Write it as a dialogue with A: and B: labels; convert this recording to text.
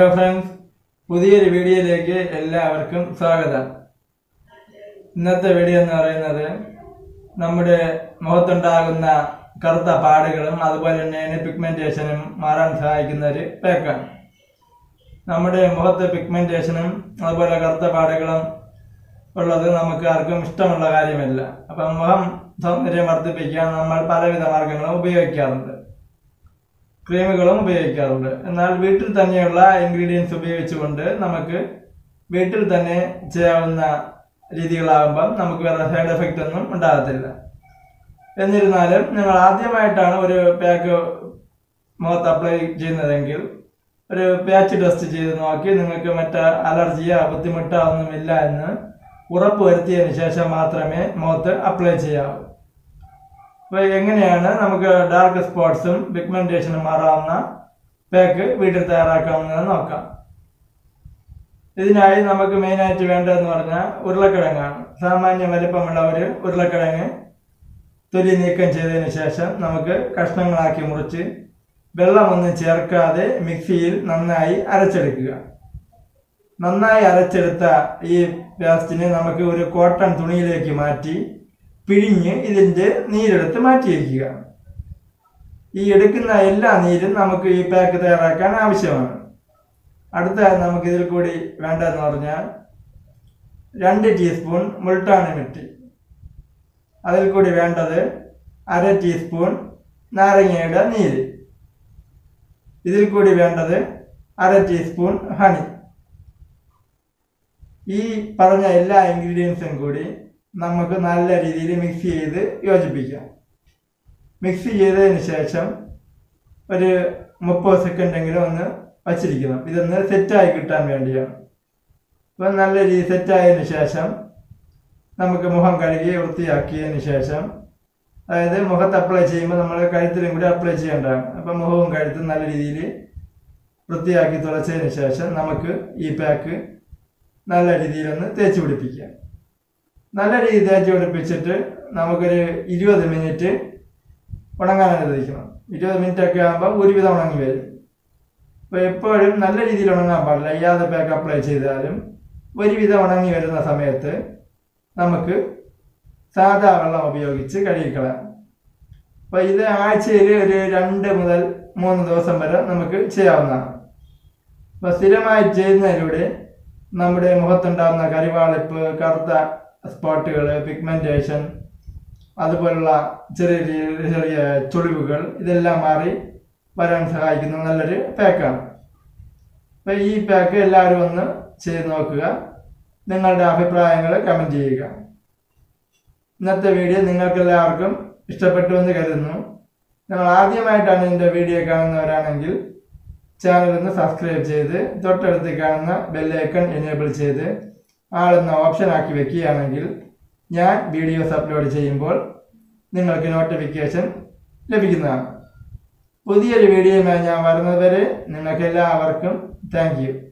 A: friends പുതിയൊരു വീഡിയോയിലേക്ക് എല്ലാവർക്കും സ്വാഗതം ഇന്നത്തെ വീഡിയോ എന്ന് പറയുന്നത് നമ്മുടെ മുഖത്തുണ്ടാകുന്ന കറുത്ത പാടുകളും അതുപോലെ തന്നെ പിഗ്മെന്റേഷനും മാറാൻ സഹായിക്കുന്ന ഒരു പാക്കാണ് നമ്മുടെ മുഖത്ത് പിഗ്മെന്റേഷനും അതുപോലെ കറുത്ത പാടുകളും ഉള്ളത് നമുക്ക് ആർക്കും ഇഷ്ടമുള്ള കാര്യമല്ല അപ്പം മുഖം സൗന്ദര്യം വർദ്ധിപ്പിക്കാൻ നമ്മൾ പലവിധ മാർഗങ്ങളും ഉപയോഗിക്കാറുണ്ട് ക്രീമുകളും ഉപയോഗിക്കാറുണ്ട് എന്നാൽ വീട്ടിൽ തന്നെയുള്ള ഇൻഗ്രീഡിയൻസ് ഉപയോഗിച്ചുകൊണ്ട് നമുക്ക് വീട്ടിൽ തന്നെ ചെയ്യാവുന്ന രീതികളാകുമ്പം നമുക്ക് വേറെ സൈഡ് എഫക്റ്റ് ഒന്നും ഉണ്ടാകത്തില്ല എന്നിരുന്നാലും നിങ്ങൾ ആദ്യമായിട്ടാണ് ഒരു പാക്ക് മുഖത്ത് അപ്ലൈ ചെയ്യുന്നതെങ്കിൽ ഒരു പാച്ച് ടെസ്റ്റ് ചെയ്ത് നോക്കി നിങ്ങൾക്ക് മറ്റ് അലർജിയോ ബുദ്ധിമുട്ടോ ഒന്നുമില്ല എന്ന് ഉറപ്പ് വരുത്തിയതിന് ശേഷം മാത്രമേ മുഖത്ത് അപ്ലൈ ചെയ്യാവൂ അപ്പോൾ എങ്ങനെയാണ് നമുക്ക് ഡാർക്ക് സ്പോട്ട്സും പിഗ്മെന്റേഷനും മാറാവുന്ന പാക്ക് വീട്ടിൽ തയ്യാറാക്കാവുന്നത് നോക്കാം ഇതിനായി നമുക്ക് മെയിനായിട്ട് വേണ്ടതെന്ന് പറഞ്ഞാൽ ഉരുളക്കിഴങ്ങാണ് സാമാന്യ വലിപ്പമുള്ള ഒരു ഉരുളക്കിഴങ്ങ് തൊലി നീക്കം ചെയ്തതിന് ശേഷം നമുക്ക് കഷ്ണങ്ങളാക്കി മുറിച്ച് വെള്ളമൊന്നും ചേർക്കാതെ മിക്സിയിൽ നന്നായി അരച്ചെടുക്കുക നന്നായി അരച്ചെടുത്ത ഈ പേസ്റ്റിനെ നമുക്ക് ഒരു കോട്ടൺ തുണിയിലേക്ക് മാറ്റി പിഴിഞ്ഞ് ഇതിൻ്റെ നീരെടുത്ത് മാറ്റി വയ്ക്കുക ഈ എടുക്കുന്ന എല്ലാ നീരും നമുക്ക് ഈ പാക്ക് തയ്യാറാക്കാൻ ആവശ്യമാണ് അടുത്ത നമുക്ക് ഇതിൽ കൂടി വേണ്ടതെന്ന് പറഞ്ഞാൽ രണ്ട് ടീസ്പൂൺ മുൾട്ടാണി മിട്ടി അതിൽ കൂടി വേണ്ടത് അര ടീസ്പൂൺ നാരങ്ങയുടെ നീര് ഇതിൽ കൂടി വേണ്ടത് അര ടീസ്പൂൺ ഹണി ഈ പറഞ്ഞ എല്ലാ ഇൻഗ്രീഡിയൻസും കൂടി നമുക്ക് നല്ല രീതിയിൽ മിക്സ് ചെയ്ത് യോജിപ്പിക്കാം മിക്സ് ചെയ്തതിന് ശേഷം ഒരു മുപ്പത് സെക്കൻഡെങ്കിലും ഒന്ന് വച്ചിരിക്കണം ഇതൊന്ന് സെറ്റായി കിട്ടാൻ വേണ്ടിയാണ് അപ്പം നല്ല രീതി സെറ്റായതിനു ശേഷം നമുക്ക് മുഖം കഴുകി വൃത്തിയാക്കിയതിന് ശേഷം അതായത് മുഖത്ത് അപ്ലൈ ചെയ്യുമ്പോൾ നമ്മൾ കഴുത്തിലും കൂടി അപ്ലൈ ചെയ്യേണ്ടതാണ് അപ്പം മുഖവും കഴുത്തും നല്ല രീതിയിൽ വൃത്തിയാക്കി തുളച്ചതിന് ശേഷം നമുക്ക് ഈ പാക്ക് നല്ല രീതിയിലൊന്ന് തേച്ച് പിടിപ്പിക്കാം നല്ല രീതിയിൽ തേച്ച് പിടിപ്പിച്ചിട്ട് നമുക്കൊരു ഇരുപത് മിനിറ്റ് ഉണങ്ങാൻ അനുവദിക്കണം ഇരുപത് മിനിറ്റ് ഒക്കെ ആകുമ്പോൾ ഒരുവിധം ഉണങ്ങി വരും അപ്പോൾ എപ്പോഴും നല്ല രീതിയിൽ ഉണങ്ങാൻ പാടില്ല അയ്യാതെ പാക്ക് അപ്ലൈ ചെയ്താലും ഒരുവിധം ഉണങ്ങി വരുന്ന സമയത്ത് നമുക്ക് സാധാ വെള്ളം ഉപയോഗിച്ച് കഴുകിക്കളയാം അപ്പോൾ ഇത് ആഴ്ചയിൽ ഒരു രണ്ട് മുതൽ മൂന്ന് ദിവസം വരെ നമുക്ക് ചെയ്യാവുന്നതാണ് അപ്പോൾ സ്ഥിരമായി ചെയ്യുന്നതിലൂടെ നമ്മുടെ മുഖത്തുണ്ടാകുന്ന കരിവാളിപ്പ് കറുത്ത സ്പോട്ടുകൾ പിഗ്മെന്റേഷൻ അതുപോലുള്ള ചെറിയ ചെറിയ ചെറിയ ചുളിവുകൾ ഇതെല്ലാം മാറി വരാൻ സഹായിക്കുന്ന നല്ലൊരു പാക്കാണ് അപ്പോൾ ഈ പാക്ക് എല്ലാവരും ഒന്ന് ചെയ്ത് നോക്കുക നിങ്ങളുടെ അഭിപ്രായങ്ങൾ കമൻറ്റ് ചെയ്യുക ഇന്നത്തെ വീഡിയോ നിങ്ങൾക്ക് എല്ലാവർക്കും ഇഷ്ടപ്പെട്ടു എന്ന് കരുതുന്നു നിങ്ങൾ ആദ്യമായിട്ടാണ് എൻ്റെ വീഡിയോ കാണുന്നവരാണെങ്കിൽ ചാനൽ ഒന്ന് സബ്സ്ക്രൈബ് ചെയ്ത് തൊട്ടടുത്ത് കാണുന്ന ബെല്ലൈക്കൺ എനേബിൾ ചെയ്ത് ആളെന്ന ഓപ്ഷൻ ആക്കി വെക്കുകയാണെങ്കിൽ ഞാൻ വീഡിയോസ് അപ്ലോഡ് ചെയ്യുമ്പോൾ നിങ്ങൾക്ക് നോട്ടിഫിക്കേഷൻ ലഭിക്കുന്നതാണ് പുതിയൊരു വീഡിയോയുമായി ഞാൻ വരുന്നതുവരെ നിങ്ങൾക്ക് എല്ലാവർക്കും താങ്ക് യു